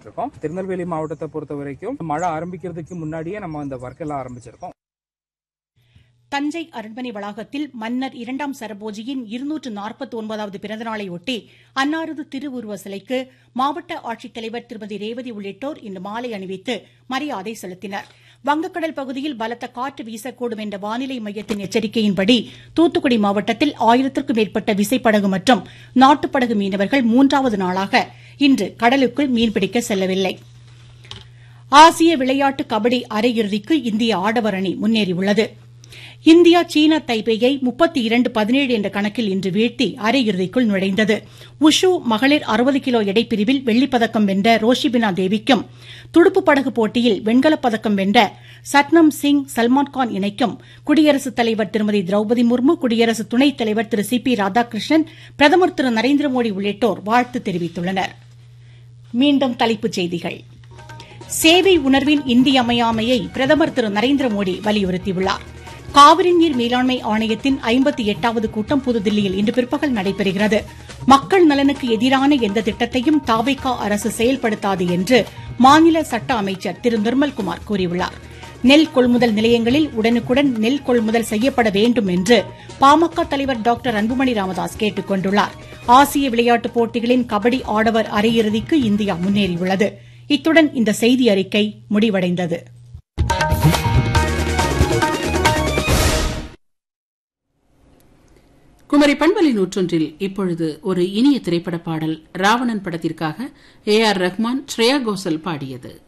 இருக்கோம் திருநெல்வேலி மாவட்டத்தை பொறுத்த வரைக்கும் மழை ஆரம்பிக்கிறதுக்கு முன்னாடியே நம்ம அந்த ஒர்க் எல்லாம் ஆரம்பிச்சிருக்கோம் தஞ்சை அரண்மனை வளாகத்தில் மன்னர் இரண்டாம் சரபோஜியின் இருநூற்று நாற்பத்தி ஒன்பதாவது பிறந்தநாளையொட்டி அன்னாரது திருவுருவ சிலைக்கு மாவட்ட ஆட்சித்தலைவர் திருமதி ரேவதி உள்ளிட்டோர் இன்று மாலை அணிவித்து மரியாதை செலுத்தினர் வங்கக்கடல் பகுதியில் பலத்த காற்று வீசக்கூடும் என்ற வானிலை மையத்தின் எச்சரிக்கையின்படி தூத்துக்குடி மாவட்டத்தில் ஆயிரத்திற்கும் மேற்பட்ட விசைப்படகு மற்றும் நாட்டுப்படகு மீனவர்கள் மூன்றாவது நாளாக இன்று கடலுக்குள் மீன்பிடிக்க செல்லவில்லை ஆசிய விளையாட்டு கபடி அரையிறுதிக்கு இந்திய ஆடவர் அணி முன்னேறியுள்ளது இந்தியா சீனா தைபேயை முப்பத்தி இரண்டு பதினேழு என்ற கணக்கில் இன்று வீழ்த்தி அரையிறுதிக்குள் நுழைந்தது உஷு மகளிர் அறுபது கிலோ எடைப்பிரிவில் வெள்ளிப்பதக்கம் வென்ற ரோஷிபினா தேவிக்கும் துடுப்பு படகு போட்டியில் வெண்கலப் பதக்கம் வென்ற சட்னம் சிங் சல்மான்கான் இணைக்கும் குடியரசுத் தலைவர் திருமதி திரௌபதி முர்மு குடியரசு துணைத் தலைவர் திரு சி பி ராதாகிருஷ்ணன் பிரதமர் திரு நரேந்திர மோடி உள்ளிட்டோர் வாழ்த்து தெரிவித்துள்ளனர் மீண்டும் தலைப்புச் செய்திகள் சேவை உணர்வின் இன்றியமையாமையை பிரதமர் திரு நரேந்திர மோடி வலியுறுத்தியுள்ளார் காவிரி நீர் மேலாண்மை ஆணையத்தின் ஐம்பத்தி எட்டாவது கூட்டம் புதுதில்லியில் இன்று பிற்பகல் நடைபெறுகிறது மக்கள் நலனுக்கு எதிரான எந்த திட்டத்தையும் தாவைக்கா அரசு செயல்படுத்தாது என்று மாநில சட்ட அமைச்சர் திரு நிர்மல்குமார் கூறியுள்ளார் நெல் கொள்முதல் நிலையங்களில் உடனுக்குடன் நெல் கொள்முதல் செய்யப்பட வேண்டும் என்று பாமக தலைவர் டாக்டர் அன்புமணி ராமதாஸ் கேட்டுக் கொண்டுள்ளார் ஆசிய விளையாட்டுப் போட்டிகளின் கபடி ஆடவர் அரையிறுதிக்கு இந்தியா முன்னேறியுள்ளது இத்துடன் இந்த செய்தி அறிக்கை முடிவடைந்தது குமரி பண்பலை நூற்றொன்றில் இப்பொழுது ஒரு இனிய திரைப்பட பாடல் ராவணன் படத்திற்காக ஏ ஆர் ரஹ்மான் ஸ்ரேயா கோசல் பாடியது